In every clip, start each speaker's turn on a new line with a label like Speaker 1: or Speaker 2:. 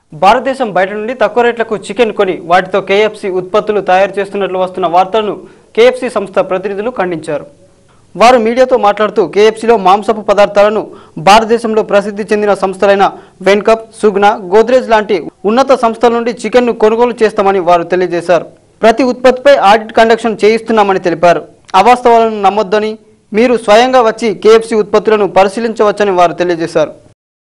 Speaker 1: భారతదేశం బయట నుండి తక్కువ రేట్లకు చికెన్ కొని వాటితో కేఎఫ్సి ఉత్పత్తులు తయారు చేస్తున్నట్లు వస్తున్న వార్తలను కేఎఫ్సి సంస్థ ప్రతినిధులు ఖండించారు వారు మీడియాతో మాట్లాడుతూ కేఎఫ్సిలో మాంసపు పదార్థాలను భారతదేశంలో ప్రసిద్ధి చెందిన సంస్థలైన వెన్కప్ సుగ్నా గోద్రేజ్ లాంటి ఉన్నత సంస్థల నుండి చికెన్ను కొనుగోలు చేస్తామని వారు తెలియజేశారు ప్రతి ఉత్పత్తిపై ఆడిట్ కండక్షన్ చేయిస్తున్నామని తెలిపారు అవాస్తవాలను నమ్మొద్దని మీరు స్వయంగా వచ్చి కేఎఫ్సి ఉత్పత్తులను పరిశీలించవచ్చని వారు తెలియజేశారు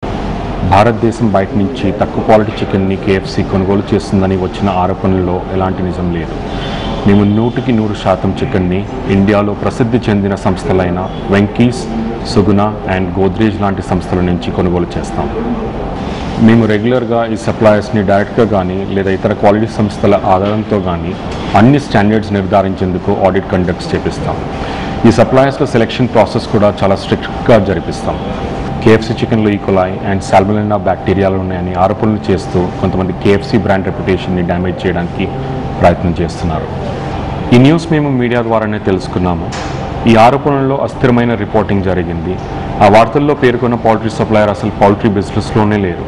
Speaker 2: భారతదేశం బయట నుంచి తక్కువ క్వాలిటీ చికెన్ని కేఎఫ్సి కొనుగోలు చేస్తుందని వచ్చిన ఆరోపణల్లో ఎలాంటి నిజం లేదు మేము నూటికి నూరు శాతం చికెన్ని ఇండియాలో ప్రసిద్ధి చెందిన సంస్థలైన వెంకీస్ సుగుణ అండ్ గోద్రేజ్ లాంటి సంస్థల నుంచి కొనుగోలు చేస్తాం మేము రెగ్యులర్గా ఈ సప్లయర్స్ని డైరెక్ట్గా కానీ లేదా ఇతర క్వాలిటీ సంస్థల ఆధారంతో కానీ అన్ని స్టాండర్డ్స్ నిర్ధారించేందుకు ఆడిట్ కండక్ట్స్ చేపిస్తాం ఈ సప్లయర్స్ల సెలెక్షన్ ప్రాసెస్ కూడా చాలా స్ట్రిక్ట్గా జరిపిస్తాం కేఎఫ్సీ చికెన్లో ఈకోలాయ్ అండ్ సాల్మలినా బ్యాక్టీరియాలు ఉన్నాయని ఆరోపణలు చేస్తూ కొంతమంది కేఎఫ్సీ బ్రాండ్ రెప్యుటేషన్ని డ్యామేజ్ చేయడానికి ప్రయత్నం చేస్తున్నారు ఈ న్యూస్ మేము మీడియా ద్వారానే తెలుసుకున్నాము ఈ ఆరోపణల్లో అస్థిరమైన రిపోర్టింగ్ జరిగింది ఆ వార్తల్లో పేర్కొన్న పౌల్ట్రీ సప్లయర్ అసలు పౌల్ట్రీ బిజినెస్లోనే లేరు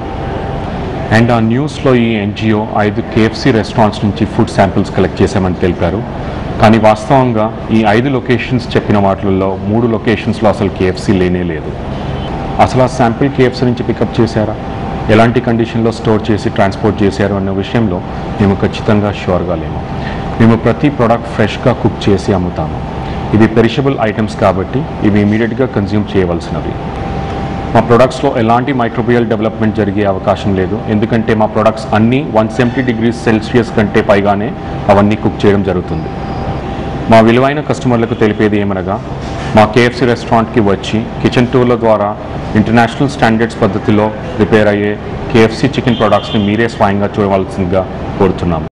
Speaker 2: అండ్ ఆ న్యూస్లో ఈ ఎన్జిఓ ఐదు కేఎఫ్సీ రెస్టారెంట్స్ నుంచి ఫుడ్ శాంపిల్స్ కలెక్ట్ చేశామని తెలిపారు కానీ వాస్తవంగా ఈ ఐదు లొకేషన్స్ చెప్పిన వాటిల్లో మూడు లొకేషన్స్లో అసలు కేఎఫ్సీ లేనే లేదు అసలు ఆ శాంపిల్ కేఎఫ్సీ నుంచి పికప్ చేశారా ఎలాంటి కండిషన్లో స్టోర్ చేసి ట్రాన్స్పోర్ట్ చేశారు అన్న విషయంలో మేము ఖచ్చితంగా షూర్గా లేము మేము ప్రతి ప్రోడక్ట్ ఫ్రెష్గా కుక్ చేసి అమ్ముతాము ఇవి పెరిషబుల్ ఐటమ్స్ కాబట్టి ఇవి ఇమీడియట్గా కన్జ్యూమ్ చేయవలసినవి మా ప్రొడక్ట్స్లో ఎలాంటి మైక్రోబియల్ డెవలప్మెంట్ జరిగే అవకాశం లేదు ఎందుకంటే మా ప్రొడక్ట్స్ అన్నీ వన్ సెవెంటీ డిగ్రీస్ సెల్సియస్ కంటే పైగానే అవన్నీ కుక్ చేయడం జరుగుతుంది మా విలువైన కస్టమర్లకు తెలిపేది ఏమనగా మా కేఎఫ్సి రెస్టారెంట్కి వచ్చి కిచెన్ టూర్ల ద్వారా ఇంటర్నేషనల్ స్టాండర్డ్స్ పద్ధతిలో ప్రిపేర్ అయ్యే కేఎఫ్సి చికెన్ ప్రొడక్ట్స్ని మీరే స్వయంగా చూడవలసిందిగా కోరుతున్నాము